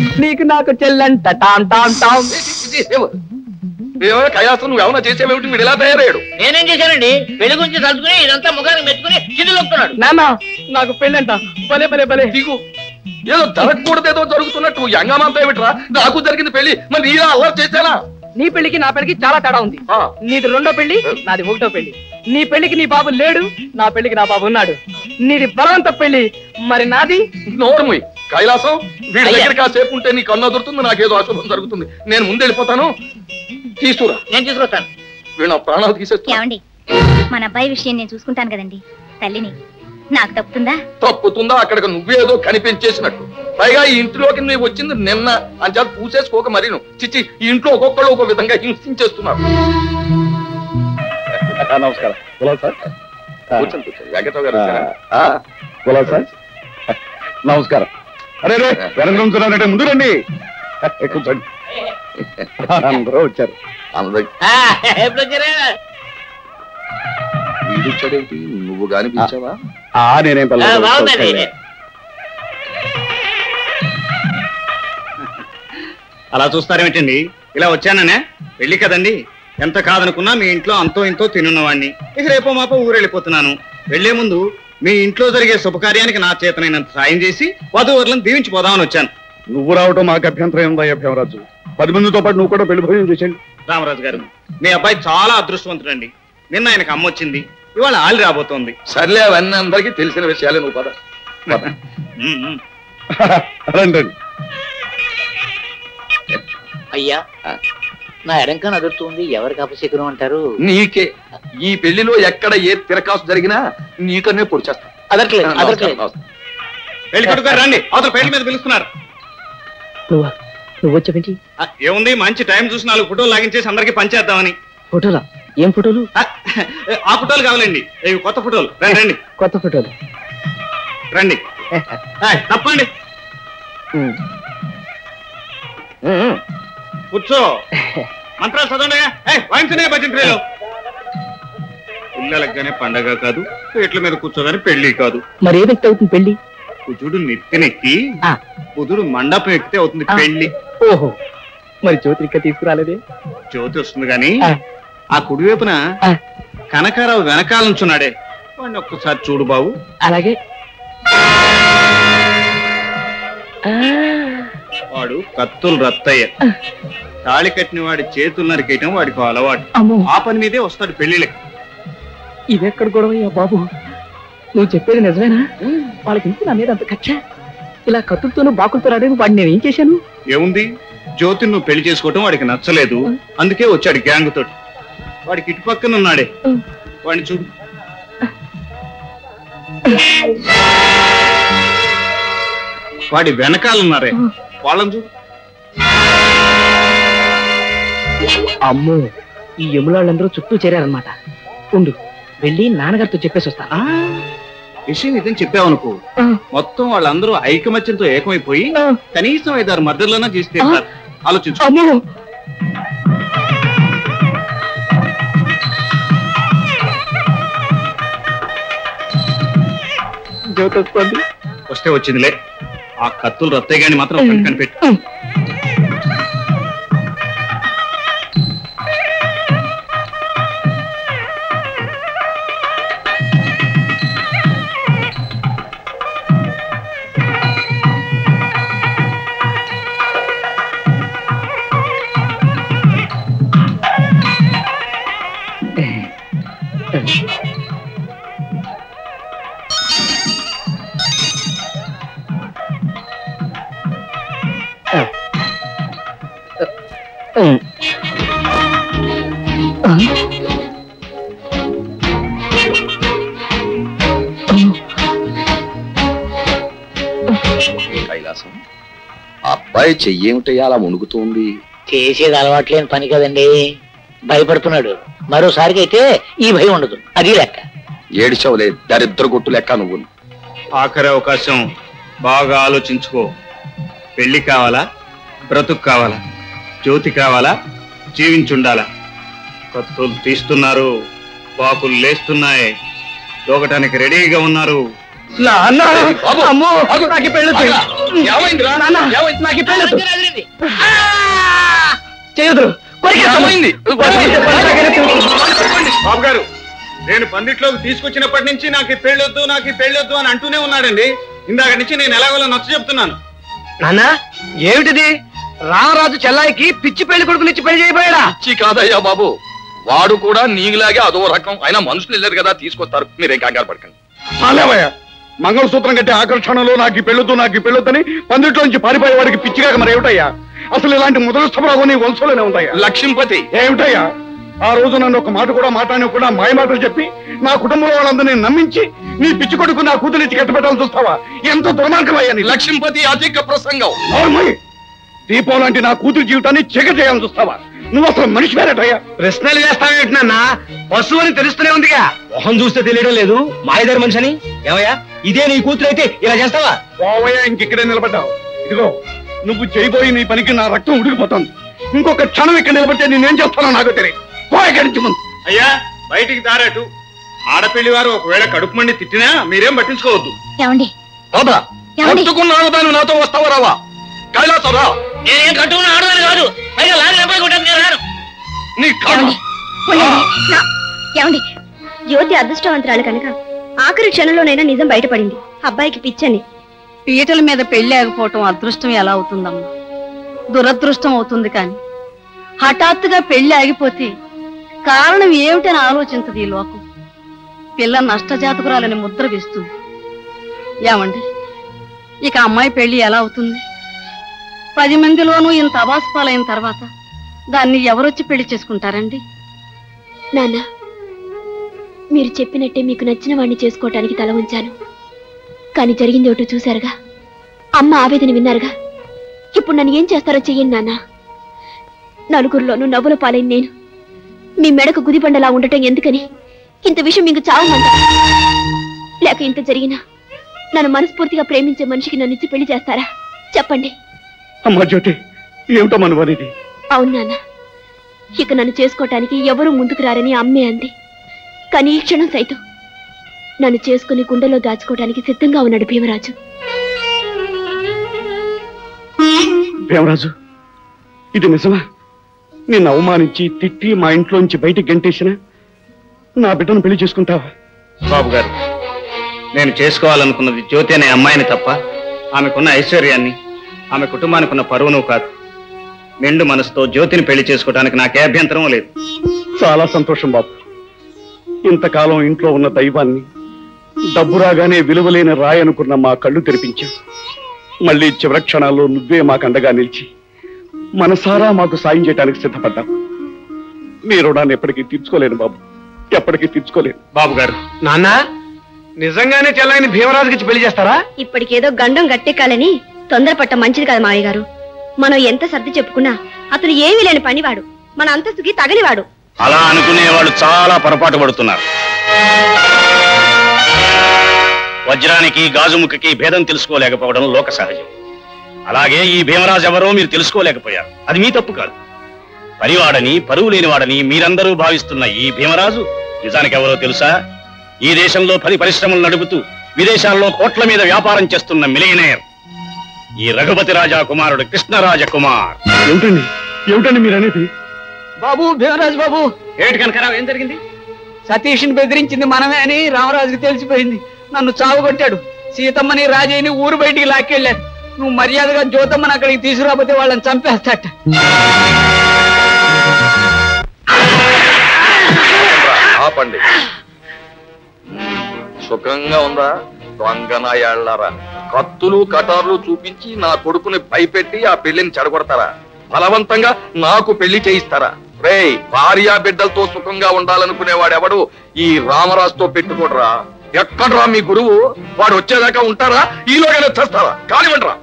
నీకు నాకు చెల్లంట Tom Tom Tom ఏమైనా కైలాసం నువ్వు ఏమైనా చేసేవేమిటి వీడు ఎలా తయారయ్యాడు నేనేం చేశానండి పెళ్లి గురించి తలుచుకుని ఇదంతా ముఖానికి మెచ్చుకుని చిందులొక్కున్నాడు నాన్న నాకు పెళ్ళంట భలే భలే భలే దిగు ఏదో జరగకూడదేదో జరుగుతున్నట్టు యంగమంతా ఏమిట్రా నాకు జరిగింది పెళ్లి మరి ఇలా అల్లరి చేశానా నీ పెళ్లికి నా పెళ్లికి చాలా తేడా ఉంది ఆ. నీది రెండో పెళ్లి నాది ఒకటో పెళ్లి నీ పెళ్లికి నీ బాబు లేడు నా పెళ్లికి నా బాబు ఉన్నాడు నీది బలవంత పెళ్లి మరి నాది నోరముయ్ కైలాసం వీడి అయ్యా. దగ్గర కాసేపు ఉంటే నీ కన్ను అదురుతుంది నాకేదో అశుభం జరుగుతుంది నేను ముందు వెళ్ళిపోతాను తీసుకురా నేను తీసుకొస్తాను వీడు నా ప్రాణాలు తీసేస్తా ఏమండి మన అబ్బాయి విషయం నేను చూసుకుంటాను కదండి తల్లిని నాకు తప్పుతుందా తప్పుతుందా అక్కడికి నువ్వేదో కనిపించేసినట్టు పైగా ఈ ఇంట్లోకి నువ్వు వచ్చింది నిన్న అంచేత పూసేసుకోక మరి నువ్వు చిచ్చి ఈ ఇంట్లో ఒక్కొక్కళ్ళు ఒక విధంగా హింసించేస్తున్నారు నమస్కారం గులాబ్ సార్ కూర్చోండి కూర్చోండి వెంకటరావు గారు వచ్చారా? ఆ, గులాబ్ సార్ నమస్కారం అరే రే వెనక ముందు రండి కూర్చోండి అందరూ వచ్చారు అందరికి ఆ, ఎప్పుడు వచ్చారా వీడు వచ్చాడేంటి నువ్వు గాని పిలిచావా ఆ నేనేం ఆ, పర్లేదు. బాగుందండి అలా చూస్తారేమిటండి ఇలా వచ్చాననే పెళ్లి కదండి ఎంత కాదనుకున్నా మీ ఇంట్లో అంతో ఇంతో తినున్నవాడిని ఇక రేపో మాపో ఊరెళ్ళిపోతున్నాను వెళ్లే ముందు మీ ఇంట్లో జరిగే శుభకార్యానికి నా చేతనైనంత సాయం చేసి వధువరులను దీవించి పోదామని వచ్చాను నువ్వు రావటం మాకు అభ్యంతరం ఉందా భీమరాజు పది మందితో పాటు నువ్వు కూడా పెళ్లి భోజనం చేసేయండి రామరాజు గారు మీ అబ్బాయి చాలా అదృష్టవంతుడండి నిన్న ఆయనకు అమ్మ వచ్చింది ఇవాళ ఆలి రాబోతోంది సర్లే అవన్నీ అందరికీ తెలిసిన విషయాలే నువ్వు పద పద. ఉమ్, ఉమ్. రండి రండి అయ్యా నా ఎడంకన అదురుతుంది ఎవరికి అపశకునం అంటారు నీకే ఈ పెళ్లిలో ఎక్కడ ఏ తిరకాసు జరిగినా నీకనే పొడి చేస్తా అదట్లేదు అదట్లేదు పెళ్లి కొడుకు గారు రండి అవతల పెళ్లి మీద పిలుస్తున్నారు నువ్వా నువ్వు వచ్చేపించి ఆ, ఏముంది మంచి టైం చూసి నాలుగు ఫోటోలు లాగించేసి అందరికి పంచేద్దామని ఫోటోలా ఏం ఫోటోలు ఆ, ఆ ఫోటోలు కావాలండి ఇవి కొత్త ఫోటోలు రండి రండి కొత్త ఫోటోలు రండి ఆయ్, తప్పండి కూర్చో మంత్రాలు చదవండి ఏయ్, వాయించనే భజంత్రీలు పిల్లలకి పండగ కాదు పీట్ల మీద కూర్చోగానే పెళ్లి కాదు మరి ఏ వ్యక్తి అవుతుంది పెళ్లి కుజుడు నెత్తినెక్కి ఆ. కుదురు మండపం ఎక్కితే అవుతుంది ఆ. పెళ్లి ఓహో మరి జ్యోతి ఇంకా తీసుకురాలేదే జ్యోతి వస్తుంది గాని ఆ. ఆ కుడివైపున ఆ. కనకారావు వెనకాల నుంచున్నాడే వాడిని ఒక్కసారి చూడు బాబు అలాగే ఆ, వాడు కత్తులు రత్తయ్య తాళి కట్టిన వాడి చేతులు నరికేయటం వాడికి ఓ అలవాటు అమ్మో ఆ పని మీదే వస్తాడు పెళ్లిళ్ళకి ఇదెక్కడ గొడవయ్యా బాబు నువ్వు చెప్పేది నిజమేనా వాళ్ళకి ఇంత నా మీద అంత కక్ష ఇలా కత్తులతోనూ బాకులతో రాడని వాడిని నేను ఏం చేశాను ఏముంది జ్యోతిని నువ్వు పెళ్లి చేసుకోవటం వాడికి నచ్చలేదు అందుకే వచ్చాడు గ్యాంగ్ తోటి వాడికి ఇటు పక్కన ఉన్నాడే ఉం. వాడిని చూడు వాడి వెనకాల ఉన్నారే ఉం. వాళ్ళని చూడు అమ్మో ఈ యములాళ్ళందరూ చుట్టూ చేరారనమాట ఉండు వెళ్ళి నాన్నగారితో చెప్పేసి వస్తాను ఆ, విషయం ఇదని చెప్పావనుకో ఆ. మొత్తం వాళ్ళందరూ ఐకమత్యంతో ఏకమైపోయి ఆ, కనీసం ఐదారు మద్దతులన్నా చేసి తీరుతారు ఆలోచించు అమ్మో జ్యోతి వస్తుంది వస్తే వచ్చిందిలే ఆ కత్తులు రత్తయ్య గాని మాత్రం ఉం. కనిపెట్టు ఉం. ఆ? కైలాసం ఆ అబ్బాయి చెయ్యేమిటయ్యా అలా మునుగుతోంది చేసేది అలవాట్లేని పని కదండి భయపడుతున్నాడు మరోసారికి అయితే ఈ భయం ఉండదు అది లెక్క ఏడిచవలే దరిద్ర కొట్టు లెక్క నువ్వు ఆఖరి అవకాశం బాగా ఆలోచించుకో పెళ్లి కావాలా బ్రతుకు కావాలా జ్యోతి కావాలా జీవించుండాలా కత్తులు తీస్తున్నారు బాకులు లేస్తున్నాయి దూకటానికి రెడీగా ఉన్నారు నాన్న బాబు, అమ్మో ఆగు. నాకు పెళ్ళి ఆగా. ఏమైందిరా నాన్న, ఏమైంది? నాకు ఈ పెళ్ళొద్దు. చేయొద్దు ఏమైంది బాబు గారు నేను పందిట్లోకి తీసుకొచ్చినప్పటి నుంచి నాకు ఈ పెళ్ళొద్దు నాకు ఈ పెళ్ళొద్దు అని అంటూనే ఉన్నాడండి ఇందాక నుంచి నేను ఎలాగోలా నచ్చ చెప్తున్నాను నాన్న ఏమిటిది రామరాజు చెల్లాయికి పిచ్చి పెళ్లి కొడుకునిచ్చి పెళ్లి చేయబోయాడా పిచ్చి కాదయ్యా బాబు వాడు కూడా నీలాగే అదో రకం అయినా మనుషులు వెళ్ళారు కదా తీసుకొస్తారు మీరేం కంగారు పడకండి చాలేవయ్యా మంగళసూత్రం కట్టే ఆకర్షణలో నాకు ఈ పెళ్ళొద్దు నాకు ఈ పెళ్ళొద్దని పందిట్లో నుంచి పారిపోయే వాడికి పిచ్చిగా మరి ఏమిటయ్యా అసలు ఇలాంటి మొదలస్తమరావు నీ వంశంలోనే ఉందయ్యా లక్ష్మీపతి ఏమిటయ్యా ఆ రోజు నన్ను ఒక మాట కూడా మాట్లాడకుండా మాయ మాటలు చెప్పి నా కుటుంబంలో వాళ్ళందరినీ నమ్మించి నీ పిచ్చి కొడుకు నా కూతురిచ్చి కట్టబెట్టాలని చూస్తావా ఎంత దుర్మార్గమయ్యా నీ లక్ష్మీపతి అధిక ప్రసంగం అవును దీపం లాంటి నా కూతురి జీవితాన్ని చెక చేయాలని చూస్తావా నువ్వు అసలు మనిషి వేరటయ్యా ప్రశ్నలు వేస్తావేంటున్నా పశువు అని తెలుస్తూనే ఉందిగా మొహం చూస్తే తెలియడం లేదు మాయదారి మనిషి అని ఏమయ్యా ఇదే నీ కూతురు అయితే ఇలా చేస్తావా ఓవయ్యా ఇంకెక్కడే నిలబడ్డావు ఇదిగో నువ్వు చేయబోయి నీ పనికి నా రక్తం ఉడికిపోతుంది ఇంకొక క్షణం ఇక్కడ నిలబడితే నేనేం చేస్తానో నాకు తెలియదు పో ఇక్కడి నుంచి ముందు అయ్యా బయటికి దారేటు ఆడపిల్లి వారు ఒకవేళ కడుపు మండి తిట్టినా మీరేం పట్టించుకోవద్దు ఏమండి బాబా ఏమండి? కట్టుకున్నాను దాన్ని నాతో వస్తావా రావా కైలాసం రా నేనేం కట్టుకున్న ఆడదాన్ని కాదు పైగా లారీ అబ్బాయి కొట్టాను నేను రాను నీ కర్మ ఏమండి ఉండండి. నా- ఏమండి జ్యోతి అదృష్టవంతురాలు కనుక ఆఖరి క్షణంలోనైనా నిజం బయటపడింది అబ్బాయికి పిచ్చని పీటల మీద పెళ్లి ఆగిపోవటం అదృష్టం ఎలా అవుతుందమ్మా దురదృష్టం అవుతుంది కాని హఠాత్తుగా పెళ్లి ఆగిపోతే కారణం ఏమిటని ఆలోచించదు ఈ లోకం పిల్ల నష్టజాతకురాలని ముద్ర వేస్తుంది ఏమండి ఇక అమ్మాయి పెళ్లి ఎలా అవుతుంది పది మందిలోనూ ఇంత అవాస్పాలైన తర్వాత దాన్ని ఎవరొచ్చి పెళ్లి చేసుకుంటారండి నాన్న మీరు చెప్పినట్టే మీకు నచ్చిన వాడిని చేసుకోవటానికి తల ఉంచాను కానీ జరిగింది ఒకటి చూశారుగా అమ్మ ఆవేదన విన్నారుగా ఇప్పుడు నన్ను ఏం చేస్తారో చెయ్యండి నాన్న నలుగురిలోనూ నవ్వుల పాలైన నేను మీ మెడకు గుదిబండలా ఉండటం ఎందుకని ఇంత విషయం మీకు చావమంట లేక ఇంత జరిగినా నన్ను మనస్ఫూర్తిగా ప్రేమించే మనిషికి నన్ను ఇచ్చి పెళ్లి చేస్తారా చెప్పండి అమ్మా జ్యోతి ఏమిటో మనం అనేది అవును నాన్న ఇక నన్ను చేసుకోవటానికి ఎవరూ ముందుకు రారని అమ్మే అంది కానీ ఈ క్షణం సైతం నన్ను చేసుకుని గుండెలో దాచుకోవడానికి సిద్ధంగా ఉన్నాడు భీమరాజు భీమరాజు ఇది నిజమా నిన్ను అవమానించి తిట్టి మా ఇంట్లోంచి బయటికి గంటేసిన నా బిడ్డను పెళ్లి చేసుకుంటావా బాబు గారు నేను చేసుకోవాలనుకున్నది జ్యోతి అనే అమ్మాయిని తప్ప ఆమెకున్న ఐశ్వర్యాన్ని ఆమె కుటుంబానికి ఉన్న పరువును కాదు నిండు మనసుతో జ్యోతిని పెళ్లి చేసుకోవడానికి నాకే అభ్యంతరం లేదు చాలా సంతోషం బాబు ఇంతకాలం ఇంట్లో ఉన్న దైవాన్ని డబ్బు రాగానే విలువలేని రాయి అనుకున్న మా కళ్ళు తెరిపించావు మళ్ళీ చివరి క్షణాల్లో నువ్వే మాకు అండగా నిలిచి మనసారా మాకు సాయం చేయడానికి సిద్ధపడ్డావు మీ రుణాన్ని ఎప్పటికీ తీర్చుకోలేను బాబు ఎప్పటికీ తీర్చుకోలేను బాబు గారు నాన్న నిజంగానే చెల్లాయిని భీమరాజుకి పెళ్లి చేస్తారా ఇప్పటికేదో గండం గట్టెక్కాలని తొందరపట్ట మంచిది కాదు మావయ్య గారు మనం ఎంత సర్ది చెప్పుకున్నా అతను ఏమీ లేని పనివాడు మన అంతస్తుకి తగనివాడు అలా అనుకునే వాళ్ళు చాలా పొరపాటు పడుతున్నారు వజ్రానికి గాజుముఖకి భేదం తెలుసుకోలేకపోవడం లోక సహజం అలాగే ఈ భీమరాజు ఎవరో మీరు తెలుసుకోలేకపోయారు అది మీ తప్పు కాదు పనివాడని పరువు లేనివాడని మీరందరూ భావిస్తున్న ఈ భీమరాజు నిజానికి ఎవరో తెలుసా ఈ దేశంలో పది పరిశ్రమలు నడుపుతూ విదేశాల్లో కోట్ల మీద వ్యాపారం చేస్తున్న మిలియనేర్ ఈ రఘుపతి రాజా కుమారుడు కృష్ణరాజ కుమార్ ఏమిటండి ఏమిటండి మీరు అనేది బాబు భీమరాజు బాబు ఏమిటి కనకరావు ఏం జరిగింది సతీష్ని బెదిరించింది మనమే అని రామరాజుకి తెలిసిపోయింది నన్ను చావుకొట్టాడు సీతమ్మని రాజయ్యని ఊరు బయటికి లాక్కెళ్ళాడు నువ్వు మర్యాదగా జ్యోతమ్మని అక్కడికి తీసుకురాకపోతే వాళ్ళని చంపేస్తాట ఆపండి సుఖంగా ఉందా దొంగనాయాళ్ళారా కత్తులు కటార్లు చూపించి నా కొడుకుని భయపెట్టి ఆ పెళ్లిని చెడగొడతారా బలవంతంగా నాకు పెళ్లి చేయిస్తారా రేయ్ భార్యా బిడ్డలతో సుఖంగా ఉండాలనుకునేవాడెవడు ఈ రామరాజుతో పెట్టుకోడరా ఎక్కడ్రా మీ గురువు వాడు వచ్చేదాకా ఉంటారా ఈలోగానే చేస్తారా కానివ్వండిరా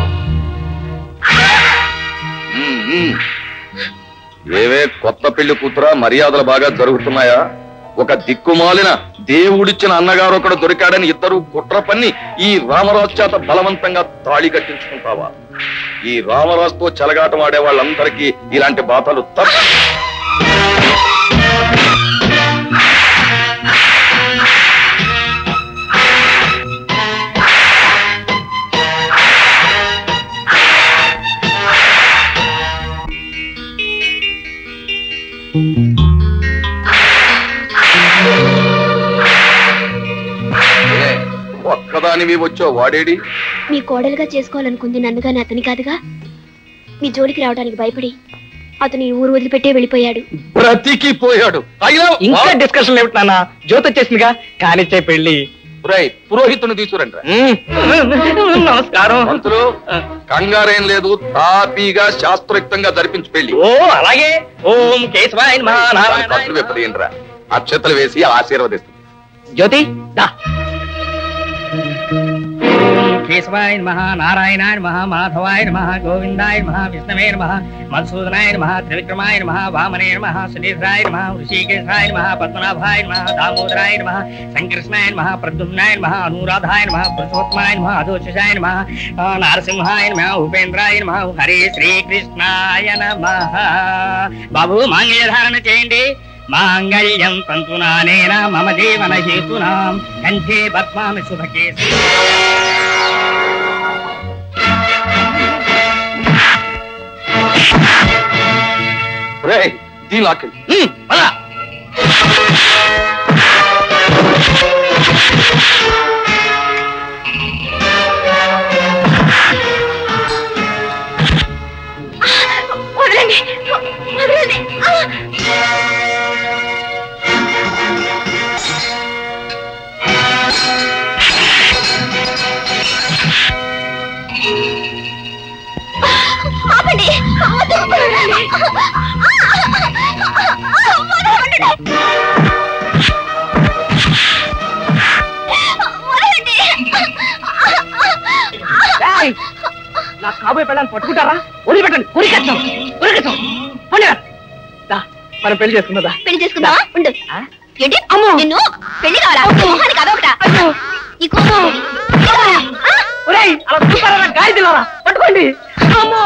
ఉమ్, ఉమ్. ఏవే కొత్త పెళ్లి కూతురా మర్యాదలు బాగా జరుగుతున్నాయా ఒక దిక్కుమాలిన దేవుడిచ్చిన అన్నగారు ఒకడు దొరికాడని ఇద్దరు కుట్ర పన్ని ఈ రామరాజు చేత బలవంతంగా తాళి కట్టించుకుంటావా ఈ రామరాజుతో చెలగాటం ఆడే వాళ్ళందరికీ ఇలాంటి బాధలు తప్ప దానివి వచ్చో వాడేడి మీ కోడలుగా చేసుకోవాలనుకుంది నన్నుగాని అతని కాదుగా మీ జోలికి రావడానికి భయపడి అతను ఈ ఊరు వదిలిపెట్టే వెళ్ళిపోయాడు బ్రతికిపోయాడు అయినా ఇంకా డిస్కషన్ ఏమిటి నాన్న జ్యోతి వచ్చేసిందిగా కానిచ్చే పెళ్లి రేయ్, పురోహితుని తీసుకురండి నమస్కారం మంత్రులు కంగారేం లేదు తాపీగా శాస్త్రయుక్తంగా జరిపించు పెళ్లి ఓ అలాగే ఓం కేశవాయ నమః, నారాయణాయ ఖర్చులు విప్పదీయండిరా అక్షతలు వేసి ఆశీర్వదిస్తుంది జ్యోతి దా కేశవాయ నమ నారాయణాయ నమ మాధవాయ నమ గోవిందాయ నమ విష్ణవే నమ మధుసూదనాయ నమ త్రివిక్రమాయ నమ వామనే నమ సుధీర్ఘాయ నమ ఋషికేశాయ నమ పద్మనాభాయ నమ దామోదరాయ నమ సంకృష్ణాయ నమ ప్రద్యుమ్నాయ నమ అనురాధాయ నమ పురుషోత్తమాయ నమ అదోషాయ నమ నారసింహాయ నమ ఉపేంద్రాయ నమ హరే శ్రీకృష్ణాయ నమ బాబు మాంగళ్య ధారణ చేయండి మాంగళ్యం తంతునానేన మమ జీవన హేతునాం కంఠే పద్మామి శుభకే రే దీని లాక్కెళ్ళి వదలండి వదలండి ఆపండి వదలండి. వదలండి. వదలండి. నా కాబోయే పెళ్ళాన్ని పట్టుకుంటారా వదిలిపెట్టండి ఉరికెత్తాం ఉరికెత్తాం పండుగ దా మనం పెళ్లి చేసుకున్నదా పెళ్లి చేసుకుందామా ఉండు ఏంటి నిన్ను పెళ్లి కావాలా మొహానికి అదొకట నీకు పెళ్లి కావాలా? ఆ? ఒరేయ్ అలా చూస్తారా గాలి తిన్నారా పట్టుకోండి అమ్మో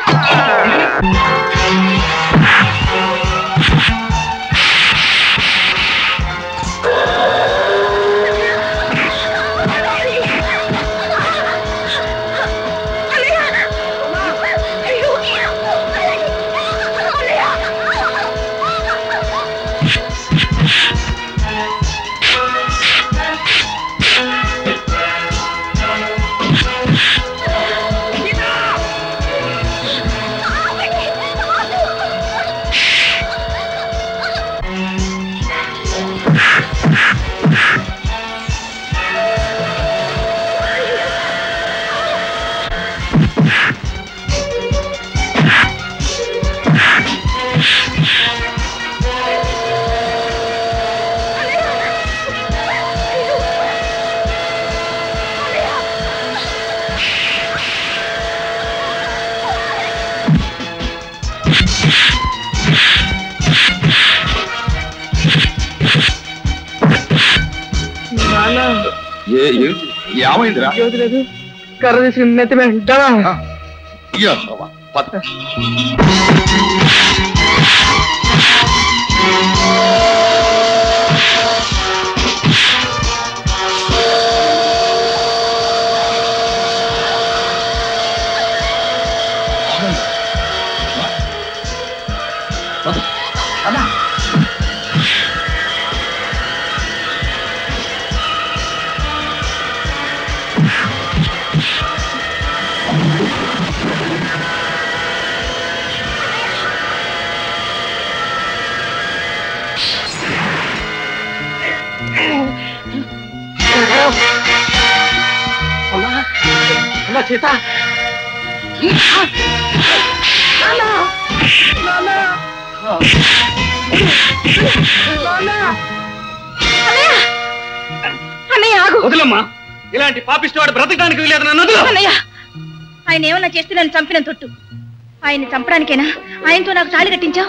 ఏ ఏంటి ఏమైందిరా జ్యోతి లేదు కర్ర తీసుకుని నెత్తి మీద ఉంటావా ఇయ్య, అవ్వ, పద. అమ్మా సీత అన్నయ్య ఆగు వదిలమ్మా ఇలాంటి పాపిస్ట్ వాడు బ్రతకడానికి వీలేదు నన్ను వదిలు. అన్నయ్య ఆయన ఏమన్నా చేస్తే నన్ను చంపిన తొట్టు ఆయన్ని చంపడానికేనా ఆయనతో నాకు తాళి కట్టించావు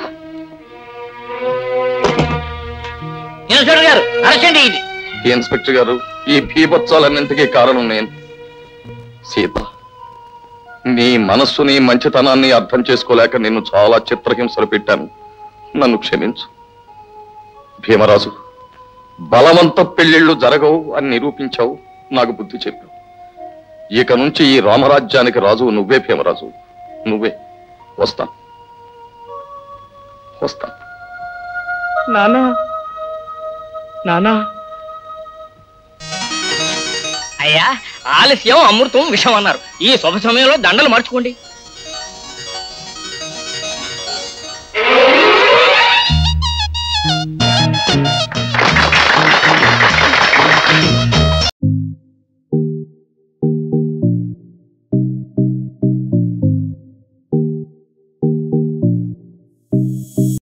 ఇన్స్పెక్టర్ గారు అరచండి ఇది ఇన్స్పెక్టర్ గారు ఈ భీభత్సాలన్నింటికీ కారణం నేను సీత నీ మనస్సుని మంచితనాన్ని అర్థం చేసుకోలేక నిన్ను చాలా చిత్రహింసలు పెట్టాను నన్ను క్షమించు భీమరాజు బలవంత పెళ్లిళ్ళు జరగవు అని నిరూపించావు నాకు బుద్ధి చెప్పావు ఇక నుంచి ఈ రామరాజ్యానికి రాజు నువ్వే భీమరాజు నువ్వే వస్తా వస్తా నానా నానా అయ్యా ఆలస్యం అమృతం విషం అన్నారు ఈ శుభ సమయంలో దండలు మార్చుకోండి